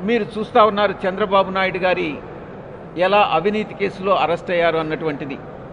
మీరు చూస్తూ ఉన్నారు చంద్రబాబు నాయుడు గారి ఎలా అవినీతి కేసులో అరెస్ట్ అయ్యారు అన్నటువంటిది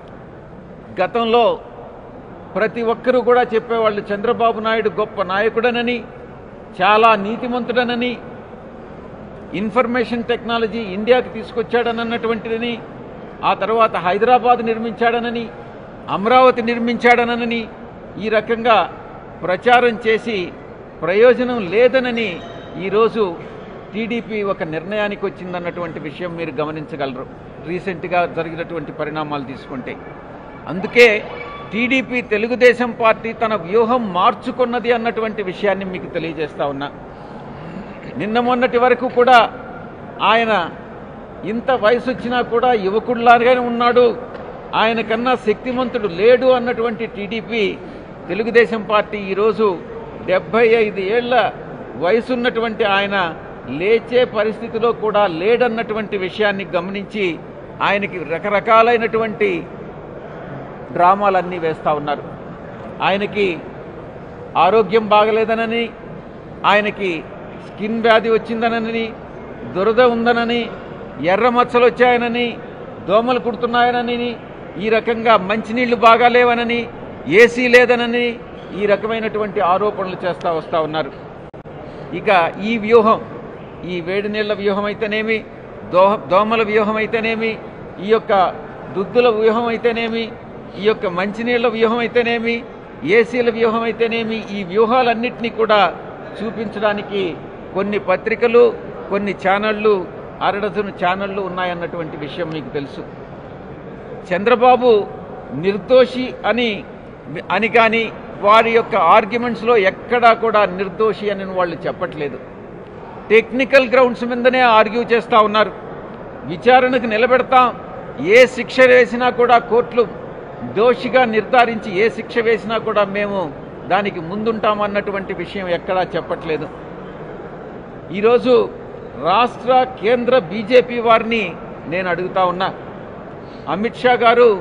గతంలో ప్రతి ఒక్కరూ కూడా చెప్పేవాళ్ళు చంద్రబాబు నాయుడు గొప్ప నాయకుడనని చాలా నీతిమంతుడనని ఇన్ఫర్మేషన్ టెక్నాలజీ ఇండియాకి తీసుకొచ్చాడనన్నటువంటిదని ఆ తర్వాత హైదరాబాద్ నిర్మించాడనని అమరావతి నిర్మించాడనని ఈ రకంగా ప్రచారం చేసి ప్రయోజనం లేదనని ఈరోజు టీడీపీ ఒక నిర్ణయానికి వచ్చిందన్నటువంటి విషయం మీరు గమనించగలరు రీసెంట్గా జరిగినటువంటి పరిణామాలు తీసుకుంటే అందుకే టీడీపీ తెలుగుదేశం పార్టీ తన వ్యూహం మార్చుకున్నది అన్నటువంటి విషయాన్ని మీకు తెలియజేస్తా ఉన్నా నిన్న మొన్నటి వరకు కూడా ఆయన ఇంత వయసు వచ్చినా కూడా యువకుడిలాగానే ఉన్నాడు ఆయన కన్నా శక్తిమంతుడు లేడు అన్నటువంటి టీడీపీ తెలుగుదేశం పార్టీ ఈరోజు డెబ్భై ఐదు ఏళ్ల వయసున్నటువంటి ఆయన లేచే పరిస్థితిలో కూడా లేడన్నటువంటి విషయాన్ని గమనించి ఆయనకి రకరకాలైనటువంటి డ్రామాలన్నీ వేస్తూ ఉన్నారు ఆయనకి ఆరోగ్యం బాగలేదనని ఆయనకి స్కిన్ వ్యాధి వచ్చిందనని దురద ఉందనని ఎర్ర మచ్చలు వచ్చాయనని దోమలు కుడుతున్నాయనని ఈ రకంగా మంచినీళ్లు బాగాలేవనని ఏసీ లేదనని ఈ రకమైనటువంటి ఆరోపణలు చేస్తూ వస్తూ ఉన్నారు ఇక ఈ వ్యూహం ఈ వేడి నీళ్ల వ్యూహం అయితేనేమి దో దోమల వ్యూహం అయితేనేమి ఈ యొక్క దుద్దుల వ్యూహం అయితేనేమి ఈ యొక్క మంచినీళ్ల వ్యూహం అయితేనేమి ఏసీల వ్యూహం అయితేనేమి ఈ వ్యూహాలన్నింటినీ కూడా చూపించడానికి కొన్ని పత్రికలు కొన్ని ఛానళ్ళు అరడజను ఛానళ్ళు ఉన్నాయన్నటువంటి విషయం మీకు తెలుసు చంద్రబాబు నిర్దోషి అని అని కానీ వారి యొక్క ఆర్గ్యుమెంట్స్లో ఎక్కడా కూడా నిర్దోషి అని వాళ్ళు చెప్పట్లేదు టెక్నికల్ గ్రౌండ్స్ మీదనే ఆర్గ్యూ చేస్తూ ఉన్నారు విచారణకు నిలబెడతాం ఏ శిక్ష వేసినా కూడా కోర్టులు దోషిగా నిర్ధారించి ఏ శిక్ష వేసినా కూడా మేము దానికి ముందుంటామన్నటువంటి విషయం ఎక్కడా చెప్పట్లేదు ఈరోజు రాష్ట్ర కేంద్ర బీజేపీ వారిని నేను అడుగుతా ఉన్నా అమిత్ షా గారు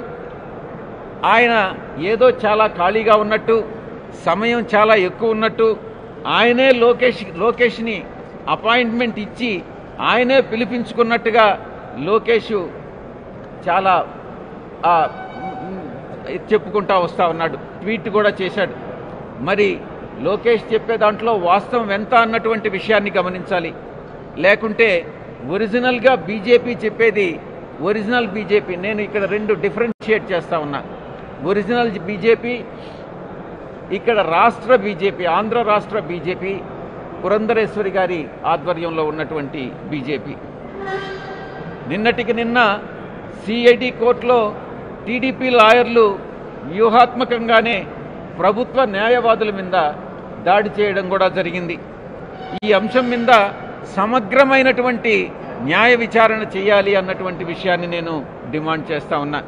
ఆయన ఏదో చాలా ఖాళీగా ఉన్నట్టు సమయం చాలా ఎక్కువ ఉన్నట్టు ఆయనే లోకేష్ లోకేష్ని అపాయింట్మెంట్ ఇచ్చి ఆయనే పిలిపించుకున్నట్టుగా లోకేష్ చాలా ఆ, మ్, చెప్పుకుంటా వస్తా ఉన్నాడు ట్వీట్ కూడా చేశాడు మరి లోకేష్ చెప్పే దాంట్లో వాస్తవం ఎంత అన్నటువంటి విషయాన్ని గమనించాలి లేకుంటే ఒరిజినల్గా బీజేపీ చెప్పేది ఒరిజినల్ బీజేపీ నేను ఇక్కడ రెండు డిఫరెన్షియేట్ చేస్తా ఉన్నా ఒరిజినల్ బీజేపీ ఇక్కడ రాష్ట్ర బీజేపీ ఆంధ్ర రాష్ట్ర బీజేపీ పురంధరేశ్వరి గారి ఆధ్వర్యంలో ఉన్నటువంటి బీజేపీ నిన్నటికి నిన్న సిఐడి కోర్టులో టీడీపీ లాయర్లు వ్యూహాత్మకంగానే ప్రభుత్వ న్యాయవాదుల మీద దాడి చేయడం కూడా జరిగింది ఈ అంశం మీద సమగ్రమైనటువంటి న్యాయ విచారణ చేయాలి అన్నటువంటి విషయాన్ని నేను డిమాండ్ చేస్తా ఉన్నా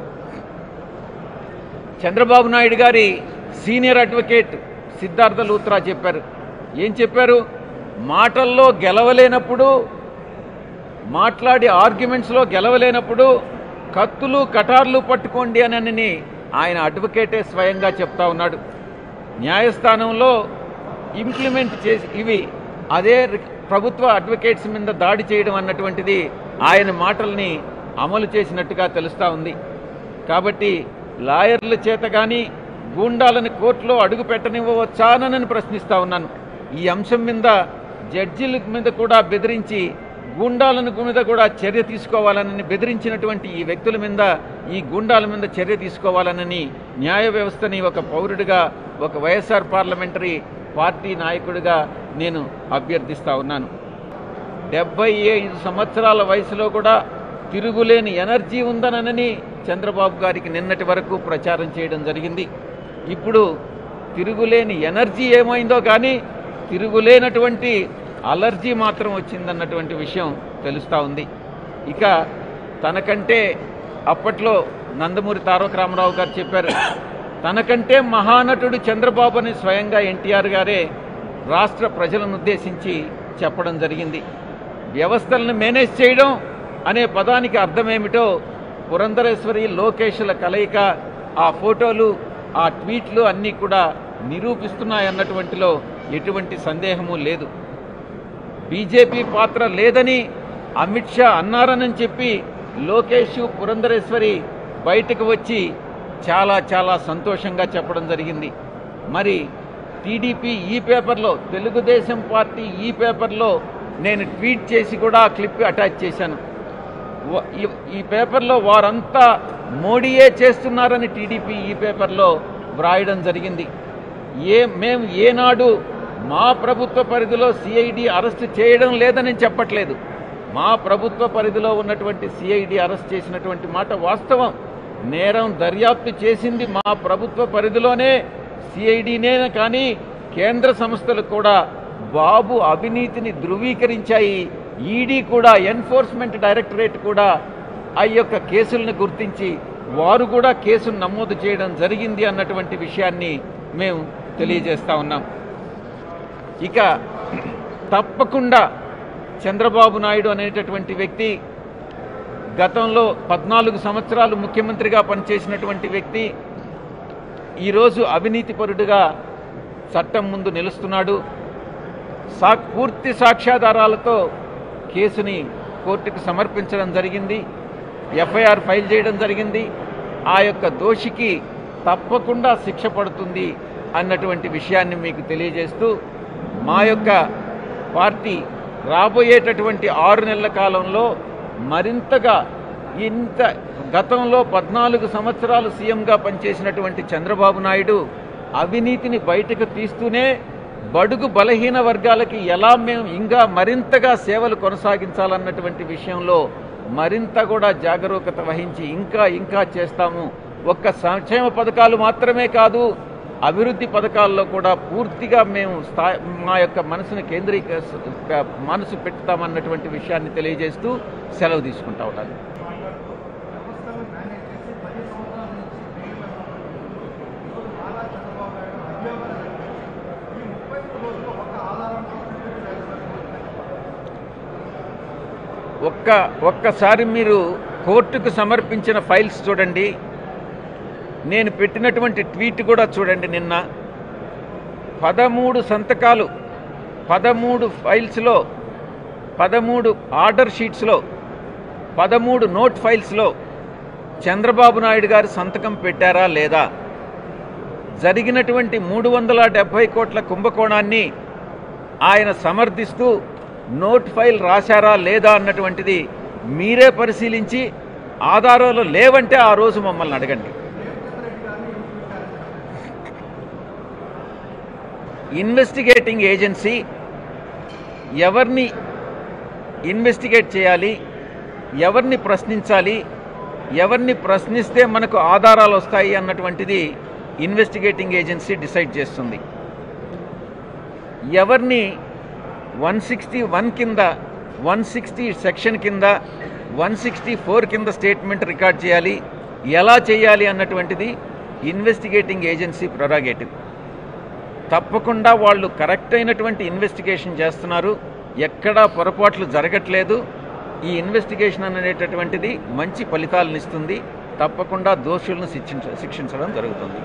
చంద్రబాబు నాయుడు గారి సీనియర్ అడ్వకేట్ సిద్ధార్థ లూత్రా చెప్పారు ఏం చెప్పారు మాటల్లో గెలవలేనప్పుడు మాట్లాడి ఆర్గ్యుమెంట్స్లో గెలవలేనప్పుడు కత్తులు కటార్లు పట్టుకోండి అని ఆయన అడ్వకేటే స్వయంగా చెప్తా ఉన్నాడు న్యాయస్థానంలో ఇంప్లిమెంట్ చేసి ఇవి అదే రి- ప్రభుత్వ అడ్వకేట్స్ మీద దాడి చేయడం అన్నటువంటిది ఆయన మాటల్ని అమలు చేసినట్టుగా తెలుస్తూ ఉంది కాబట్టి లాయర్ల చేత కానీ గూండాలను కోర్టులో అడుగు పెట్టనివ్వవచ్చానని ప్రశ్నిస్తా ఉన్నాను ఈ అంశం మీద జడ్జిల మీద కూడా బెదిరించి గూండాలను మీద కూడా చర్య తీసుకోవాలని బెదిరించినటువంటి ఈ వ్యక్తుల మీద ఈ గూండాల మీద చర్య తీసుకోవాలనని న్యాయ వ్యవస్థని ఒక పౌరుడిగా ఒక వైఎస్ఆర్ పార్లమెంటరీ పార్టీ నాయకుడిగా నేను అభ్యర్థిస్తా ఉన్నాను డెబ్బై ఐదు సంవత్సరాల వయసులో కూడా తిరుగులేని ఎనర్జీ ఉందనని చంద్రబాబు గారికి నిన్నటి వరకు ప్రచారం చేయడం జరిగింది ఇప్పుడు తిరుగులేని ఎనర్జీ ఏమైందో కానీ తిరుగులేనటువంటి అలర్జీ మాత్రం వచ్చిందన్నటువంటి విషయం తెలుస్తూ ఉంది ఇక తనకంటే అప్పట్లో నందమూరి తారక రామారావు గారు చెప్పారు తనకంటే మహానటుడు చంద్రబాబు అని స్వయంగా ఎన్టీఆర్ గారే రాష్ట్ర ప్రజలను ఉద్దేశించి చెప్పడం జరిగింది వ్యవస్థలను మేనేజ్ చేయడం అనే పదానికి అర్థమేమిటో పురంధరేశ్వరి లోకేష్ల కలయిక ఆ ఫోటోలు ఆ ట్వీట్లు అన్నీ కూడా నిరూపిస్తున్నాయన్నటువంటిలో ఎటువంటి సందేహము లేదు బీజేపీ పాత్ర లేదని అమిత్ షా అన్నారని చెప్పి లోకేష్ పురంధరేశ్వరి బయటకు వచ్చి చాలా చాలా సంతోషంగా చెప్పడం జరిగింది మరి టీడీపీ ఈ పేపర్లో తెలుగుదేశం పార్టీ ఈ పేపర్లో నేను ట్వీట్ చేసి కూడా ఆ క్లిప్ అటాచ్ చేశాను వ- ఈ- ఈ పేపర్లో వారంతా మోడీయే చేస్తున్నారని టీడీపీ ఈ పేపర్లో వ్రాయడం జరిగింది ఏ మేము ఏనాడు మా ప్రభుత్వ పరిధిలో సిఐడి అరెస్ట్ చేయడం లేదని చెప్పట్లేదు మా ప్రభుత్వ పరిధిలో ఉన్నటువంటి సిఐడి అరెస్ట్ చేసినటువంటి మాట వాస్తవం నేరం దర్యాప్తు చేసింది మా ప్రభుత్వ పరిధిలోనే సిఐడినే కానీ కేంద్ర సంస్థలు కూడా బాబు అవినీతిని ధృవీకరించాయి ఈడీ కూడా ఎన్ఫోర్స్మెంట్ డైరెక్టరేట్ కూడా ఆ యొక్క కేసులను గుర్తించి వారు కూడా కేసును నమోదు చేయడం జరిగింది అన్నటువంటి విషయాన్ని మేము తెలియజేస్తా ఉన్నాం ఇక తప్పకుండా చంద్రబాబు నాయుడు అనేటటువంటి వ్యక్తి గతంలో పద్నాలుగు సంవత్సరాలు ముఖ్యమంత్రిగా పనిచేసినటువంటి వ్యక్తి ఈరోజు అవినీతిపరుడుగా చట్టం ముందు నిలుస్తున్నాడు సా పూర్తి సాక్ష్యాధారాలతో కేసుని కోర్టుకు సమర్పించడం జరిగింది ఎఫ్ఐఆర్ ఫైల్ చేయడం జరిగింది ఆ యొక్క దోషికి తప్పకుండా శిక్ష పడుతుంది అన్నటువంటి విషయాన్ని మీకు తెలియజేస్తూ మా యొక్క పార్టీ రాబోయేటటువంటి ఆరు నెలల కాలంలో మరింతగా ఇంత గతంలో పద్నాలుగు సంవత్సరాలు సీఎంగా పనిచేసినటువంటి చంద్రబాబు నాయుడు అవినీతిని బయటకు తీస్తూనే బడుగు బలహీన వర్గాలకి ఎలా మేము ఇంకా మరింతగా సేవలు కొనసాగించాలన్నటువంటి విషయంలో మరింత కూడా జాగరూకత వహించి ఇంకా ఇంకా చేస్తాము ఒక్క సంక్షేమ పథకాలు మాత్రమే కాదు అభివృద్ధి పథకాల్లో కూడా పూర్తిగా మేము స్థా మా యొక్క మనసును కేంద్రీక మనసు పెట్టుతామన్నటువంటి విషయాన్ని తెలియజేస్తూ సెలవు తీసుకుంటా ఉన్నాను వ్యవస్థలు మేనేజ్ చేసి పది సంవత్సరాల నుంచి ఈరోజు నారా చంద్రబాబు నాయుడు ఉద్యోగాలు ఈ ముప్పై మూడు రోజుల్లో ఒక ఆధారంతో ఒక్క ఒక్కసారి మీరు కోర్టుకు సమర్పించిన ఫైల్స్ చూడండి నేను పెట్టినటువంటి ట్వీట్ కూడా చూడండి నిన్న పదమూడు సంతకాలు పదమూడు ఫైల్స్లో పదమూడు ఆర్డర్ షీట్స్లో పదమూడు నోట్ ఫైల్స్లో చంద్రబాబు నాయుడు గారు సంతకం పెట్టారా లేదా జరిగినటువంటి మూడు వందల డెబ్భై కోట్ల కుంభకోణాన్ని ఆయన సమర్థిస్తూ నోట్ ఫైల్ రాశారా లేదా అన్నటువంటిది మీరే పరిశీలించి ఆధారాలు లేవంటే ఆ రోజు మమ్మల్ని అడగండి ఇన్వెస్టిగేటింగ్ ఏజెన్సీ ఎవరిని ఇన్వెస్టిగేట్ చేయాలి ఎవరిని ప్రశ్నించాలి ఎవరిని ప్రశ్నిస్తే మనకు ఆధారాలు వస్తాయి అన్నటువంటిది ఇన్వెస్టిగేటింగ్ ఏజెన్సీ డిసైడ్ చేస్తుంది ఎవరిని వన్ సిక్స్టీ వన్ కింద వన్ సిక్స్టీ సెక్షన్ కింద వన్ సిక్స్టీ ఫోర్ కింద స్టేట్మెంట్ రికార్డ్ చేయాలి ఎలా చేయాలి అన్నటువంటిది ఇన్వెస్టిగేటింగ్ ఏజెన్సీ ప్రొరాగేటివ్ తప్పకుండా వాళ్ళు కరెక్ట్ అయినటువంటి ఇన్వెస్టిగేషన్ చేస్తున్నారు ఎక్కడా పొరపాట్లు జరగట్లేదు ఈ ఇన్వెస్టిగేషన్ అనేటటువంటిది మంచి ఫలితాలను ఇస్తుంది తప్పకుండా దోషులను శిక్షించ శిక్షించడం జరుగుతుంది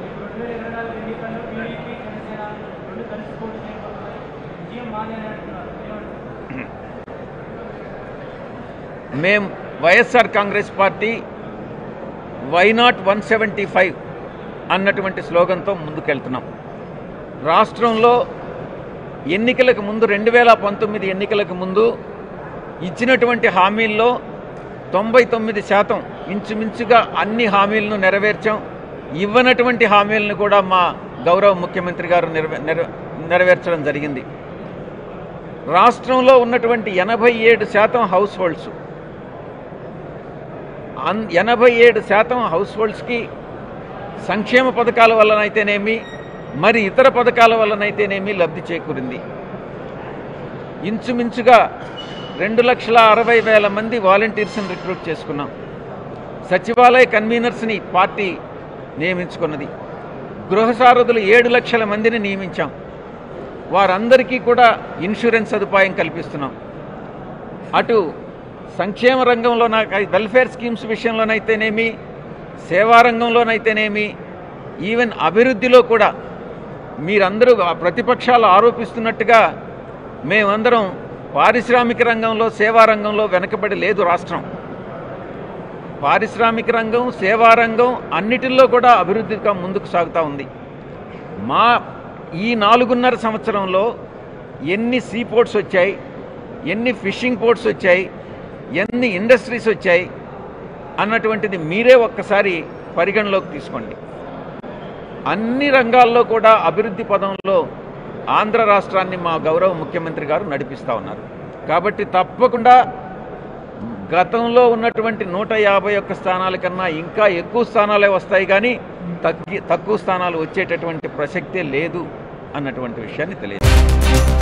మేం YSR Congress party why not one seventy five అన్నటువంటి స్లోగన్తో ముందుకెళ్తున్నాం రాష్ట్రంలో ఎన్నికలకు ముందు రెండు వేల పంతొమ్మిది ఎన్నికలకు ముందు ఇచ్చినటువంటి హామీల్లో తొంభై తొమ్మిది శాతం ఇంచుమించుగా అన్ని హామీలను నెరవేర్చాం ఇవ్వనటువంటి హామీలను కూడా మా గౌరవ ముఖ్యమంత్రి గారు నెరవే నెర- నెరవేర్చడం జరిగింది రాష్ట్రంలో ఉన్నటువంటి ఎనభై ఏడు శాతం హౌస్ హోల్డ్స్ అన్ ఎనభై ఏడు శాతం హౌస్ హోల్డ్స్కి సంక్షేమ పథకాల వల్లనైతేనేమి మరి ఇతర పథకాల వల్లనైతేనేమి లబ్ధి చేకూరింది ఇంచుమించుగా రెండు లక్షల అరవై వేల మంది వాలంటీర్స్ని రిక్రూట్ చేసుకున్నాం సచివాలయ కన్వీనర్స్ని పార్టీ నియమించుకున్నది గృహ సారథులు ఏడు లక్షల మందిని నియమించాం వారందరికీ కూడా ఇన్సూరెన్స్ సదుపాయం కల్పిస్తున్నాం అటు సంక్షేమ రంగంలో నాకు వెల్ఫేర్ స్కీమ్స్ విషయంలోనైతేనేమి సేవా రంగంలోనైతేనేమి ఈవెన్ అభివృద్ధిలో కూడా మీరందరూ ఆ ప్రతిపక్షాలు ఆరోపిస్తున్నట్టుగా మేమందరం పారిశ్రామిక రంగంలో సేవా రంగంలో వెనకబడి లేదు రాష్ట్రం పారిశ్రామిక రంగం సేవా రంగం అన్నిటిల్లో కూడా అభివృద్ధిగా ముందుకు సాగుతూ ఉంది మా ఈ నాలుగున్నర సంవత్సరంలో ఎన్ని సీ పోర్ట్స్ వచ్చాయి ఎన్ని ఫిషింగ్ పోర్ట్స్ వచ్చాయి ఎన్ని ఇండస్ట్రీస్ వచ్చాయి అన్నటువంటిది మీరే ఒక్కసారి పరిగణలోకి తీసుకోండి అన్ని రంగాల్లో కూడా అభివృద్ధి పదంలో ఆంధ్ర రాష్ట్రాన్ని మా గౌరవ ముఖ్యమంత్రి గారు నడిపిస్తూ ఉన్నారు కాబట్టి తప్పకుండా గతంలో ఉన్నటువంటి నూట యాభై ఒక్క స్థానాల కన్నా ఇంకా ఎక్కువ స్థానాలే వస్తాయి కానీ తగ్గి తక్కువ స్థానాలు వచ్చేటటువంటి ప్రసక్తే లేదు అన్నటువంటి విషయాన్ని తెలియదు